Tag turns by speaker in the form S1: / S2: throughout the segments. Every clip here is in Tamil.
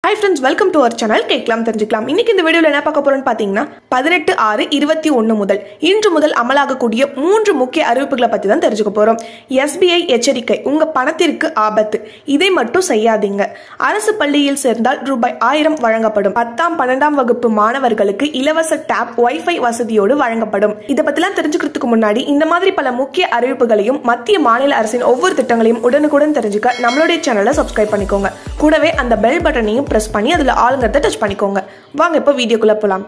S1: high friends welcome to our channel கேட்கலாம் தெரிஞ்சுக்கலாம் இன்னைக்கு இந்த வீடியோவில் என்ன பார்க்க போறோம்னு பார்த்தீங்கன்னா பதினெட்டு ஆறு இருபத்தி ஒன்று முதல் இன்று முதல் அமலாகக்கூடிய மூன்று முக்கிய அறிவிப்புகளை பற்றி தான் தெரிஞ்சுக்க போறோம் எஸ்பிஐ எச்சரிக்கை உங்க பணத்திற்கு ஆபத்து இதை மட்டும் செய்யாதீங்க அரசு பள்ளியில் சேர்ந்தால் ரூபாய் ஆயிரம் வழங்கப்படும் பத்தாம் பன்னெண்டாம் வகுப்பு மாணவர்களுக்கு இலவச டேப் வைஃபை வசதியோடு வழங்கப்படும் இதை பத்திலாம் தெரிஞ்சுக்கிறதுக்கு முன்னாடி இந்த மாதிரி பல முக்கிய அறிவிப்புகளையும் மத்திய மாநில அரசின் ஒவ்வொரு திட்டங்களையும் உடனுக்குடன் தெரிஞ்சுக்க நம்மளுடைய சேனலை சப்ஸ்கிரைப் பண்ணிக்கோங்க கூடவே அந்த பெல் பட்டனையும் பிரஸ் பண்ணி அதில் ஆளுங்கிறத டச் பண்ணிக்கோங்க வாங்க இப்போ வீடியோக்குள்ள போகலாம்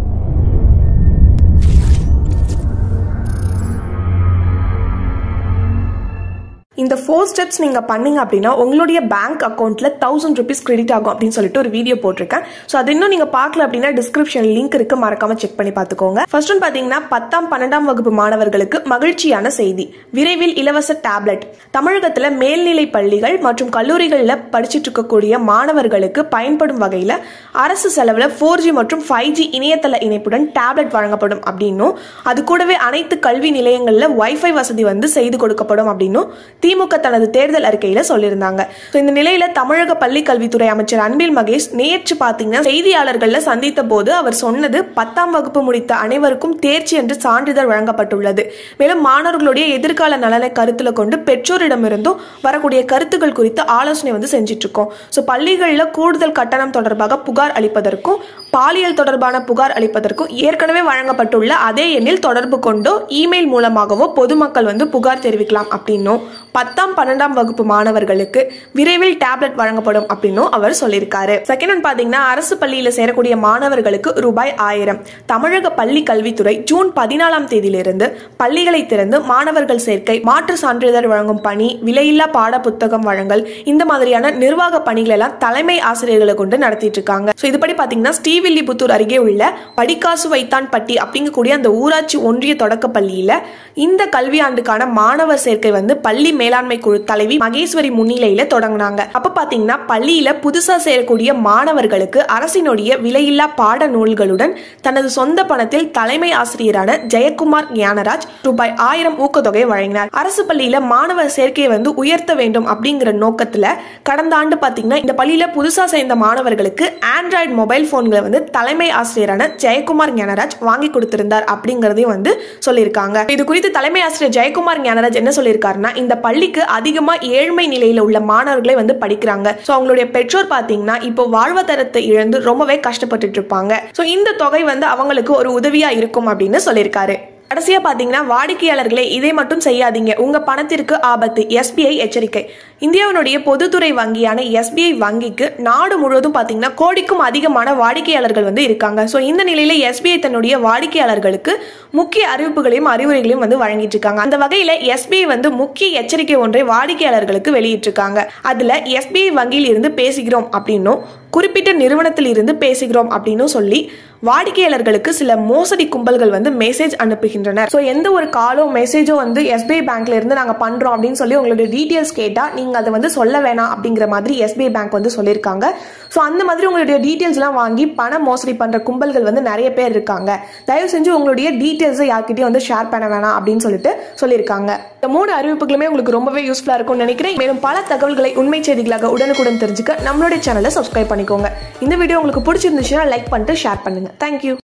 S1: இந்த ஃபோர் ஸ்டெப்ஸ் நீங்கள் பண்ணீங்க அப்படின்னா உங்களுடைய பேங்க் அக்கௌண்ட்டில் தௌசண்ட் ருபீஸ் கிரெடிட் ஆகும் அப்படின்னு சொல்லிட்டு ஒரு வீடியோ போட்டிருக்கேன் ஸோ அது இன்னும் நீங்கள் பார்க்கல அப்படின்னா டிஸ்கிரிப்ஷன் லிங்க் இருக்கு மறக்காம செக் பண்ணி பார்த்துக்கோங்க ஃபர்ஸ்ட் ஒன் பார்த்தீங்கன்னா பத்தாம் பன்னெண்டாம் வகுப்பு மாணவர்களுக்கு மகிழ்ச்சியான செய்தி விரைவில் இலவச டேப்லெட் தமிழகத்தில் மேல்நிலை பள்ளிகள் மற்றும் கல்லூரிகளில் படிச்சுட்டு இருக்கக்கூடிய மாணவர்களுக்கு பயன்படும் வகையில் அரசு செலவில் ஃபோர் ஜி மற்றும் ஃபைவ் ஜி இணையதள இணைப்புடன் டேப்லெட் வழங்கப்படும் அப்படின்னும் அது கூடவே அனைத்து கல்வி நிலையங்களில் வைஃபை வசதி வந்து செய்து கொடுக்கப்படும் அப்படின்னும் திமுக தனது தேர்தல் அறிக்கையில சொல்லியிருந்தாங்க So, இந்த நிலையில தமிழக பள்ளி கல்வித்துறை அமைச்சர் அன்பில் மகேஷ் நேற்று பாத்தீங்கன்னா செய்தியாளர்கள சந்தித்த போது அவர் சொன்னது பத்தாம் வகுப்பு முடித்த அனைவருக்கும் தேர்ச்சி என்று சான்றிதழ் வழங்கப்பட்டுள்ளது மேலும் மாணவர்களுடைய எதிர்கால நலனை கருத்துல கொண்டு பெற்றோரிடமிருந்தும் வரக்கூடிய கருத்துக்கள் குறித்து ஆலோசனை வந்து செஞ்சிட்டு இருக்கோம் ஸோ பள்ளிகளில் கூடுதல் கட்டணம் தொடர்பாக புகார் அளிப்பதற்கும் பாலியல் தொடர்பான புகார் அளிப்பதற்கும் ஏற்கனவே வழங்கப்பட்டுள்ள அதே எண்ணில் தொடர்பு கொண்டோ இமெயில் மூலமாகவோ பொதுமக்கள் வந்து புகார் தெரிவிக்கலாம் அப்படின்னும் பத்தாம் பன்னெண்டாம் வகுப்பு மாணவர்களுக்கு விரைவில் டேப்லெட் வழங்கப்படும் அப்படின்னும் அவர் சொல்லியிருக்காரு செகண்ட் ஒன் பாத்தீங்கன்னா அரசு பள்ளியில சேரக்கூடிய மாணவர்களுக்கு ரூபாய் ஆயிரம் தமிழக பள்ளி கல்வித்துறை ஜூன் பதினாலாம் தேதியிலிருந்து பள்ளிகளை திறந்து மாணவர்கள் சேர்க்கை மாற்று சான்றிதழ் வழங்கும் பணி விலையில்லா பாட புத்தகம் வழங்கல் இந்த மாதிரியான நிர்வாக பணிகள் எல்லாம் தலைமை ஆசிரியர்களை கொண்டு நடத்திட்டு இருக்காங்க ஸோ இதுபடி பாத்தீங்கன்னா ஸ்ரீவில்லிபுத்தூர் அருகே உள்ள படிக்காசு வைத்தான் பட்டி அப்படிங்கக்கூடிய அந்த ஊராட்சி ஒன்றிய தொடக்க பள்ளியில இந்த கல்வியாண்டுக்கான மாணவர் சேர்க்கை வந்து பள்ளி மேலாண்மை குழு தலைவி மகேஸ்வரி முன்னிலையில தொடங்கினாங்க அப்ப பாத்தீங்கன்னா பள்ளியில புதுசா சேரக்கூடிய மாணவர்களுக்கு அரசினுடைய விலையில்லா பாட நூல்களுடன் தனது சொந்த பணத்தில் தலைமை ஆசிரியரான ஜெயக்குமார் ஞானராஜ் ரூபாய் ஆயிரம் ஊக்கத்தொகை வழங்கினார் அரசு பள்ளியில மாணவர் சேர்க்கையை வந்து உயர்த்த வேண்டும் அப்படிங்கிற நோக்கத்துல கடந்த ஆண்டு பாத்தீங்கன்னா இந்த பள்ளியில புதுசா சேர்ந்த மாணவர்களுக்கு ஆண்ட்ராய்டு மொபைல் போன்களை வந்து தலைமை ஆசிரியரான ஜெயக்குமார் ஞானராஜ் வாங்கி கொடுத்திருந்தார் அப்படிங்கறதையும் வந்து சொல்லியிருக்காங்க இது குறித்து தலைமை ஆசிரியர் ஜெயக்குமார் ஞானராஜ் என்ன சொல்லியிருக்காருன்னா இந்த பள்ளிக்கு அதிகமா ஏழ்மை நிலையில உள்ள மாணவர்களே வந்து படிக்கிறாங்க சோ அவங்களுடைய பெற்றோர் பாத்தீங்கன்னா இப்போ வாழ்வாதாரத்தை இழந்து ரொம்பவே கஷ்டப்பட்டுட்டு இருப்பாங்க சோ இந்த தொகை வந்து அவங்களுக்கு ஒரு உதவியா இருக்கும் அப்படின்னு சொல்லியிருக்காரு கடைசியா பாத்தீங்கன்னா வாடிக்கையாளர்களே இதை மட்டும் செய்யாதீங்க உங்க பணத்திற்கு ஆபத்து எஸ்பிஐ எச்சரிக்கை இந்தியாவினுடைய பொதுத்துறை வங்கியான எஸ்பிஐ வங்கிக்கு நாடு முழுவதும் பாத்தீங்கன்னா கோடிக்கும் அதிகமான வாடிக்கையாளர்கள் வந்து இருக்காங்க ஸோ இந்த நிலையில எஸ்பிஐ தன்னுடைய வாடிக்கையாளர்களுக்கு முக்கிய அறிவிப்புகளையும் அறிவுரைகளையும் வந்து வழங்கிட்டு இருக்காங்க அந்த வகையில எஸ்பிஐ வந்து முக்கிய எச்சரிக்கை ஒன்றை வாடிக்கையாளர்களுக்கு வெளியிட்டிருக்காங்க அதுல எஸ்பிஐ வங்கியில் இருந்து பேசுகிறோம் அப்படின்னும் குறிப்பிட்ட நிறுவனத்தில் இருந்து பேசுகிறோம் அப்படின்னு சொல்லி வாடிக்கையாளர்களுக்கு சில மோசடி கும்பல்கள் வந்து மெசேஜ் அனுப்புகின்றனர் ஸோ எந்த ஒரு காலோ மெசேஜோ வந்து எஸ்பிஐ பேங்க்ல இருந்து நாங்க பண்றோம் அப்படின்னு சொல்லி உங்களுடைய டீட்டெயில்ஸ் கேட்டா நீங்க அதை வந்து சொல்ல வேணாம் அப்படிங்கிற மாதிரி எஸ்பிஐ பேங்க் வந்து சொல்லியிருக்காங்க ஸோ அந்த மாதிரி உங்களுடைய டீட்டெயில்ஸ் எல்லாம் வாங்கி பண மோசடி பண்ற கும்பல்கள் வந்து நிறைய பேர் இருக்காங்க தயவு செஞ்சு உங்களுடைய டீட்டெயில்ஸை யார்கிட்டயும் வந்து ஷேர் பண்ண வேணாம் அப்படின்னு சொல்லிட்டு சொல்லியிருக்காங்க இந்த மூணு அறிவிப்புகளுமே உங்களுக்கு ரொம்பவே யூஸ்ஃபுல்லா இருக்கும்னு நினைக்கிறேன் மேலும் பல தகவல்களை உண்மை செய்திகளாக உடனுக்குடன் தெரிஞ்சுக்க நம்மளுடைய சேனலை சப்ஸ்கிரைப் பண்ணிக்கோங்க இந்த வீடியோ உங்களுக்கு பிடிச்சிருந்துச்சுன்னா லைக் பண்ணிட்டு ஷேர் பண்ணுங்க தேங்க்யூ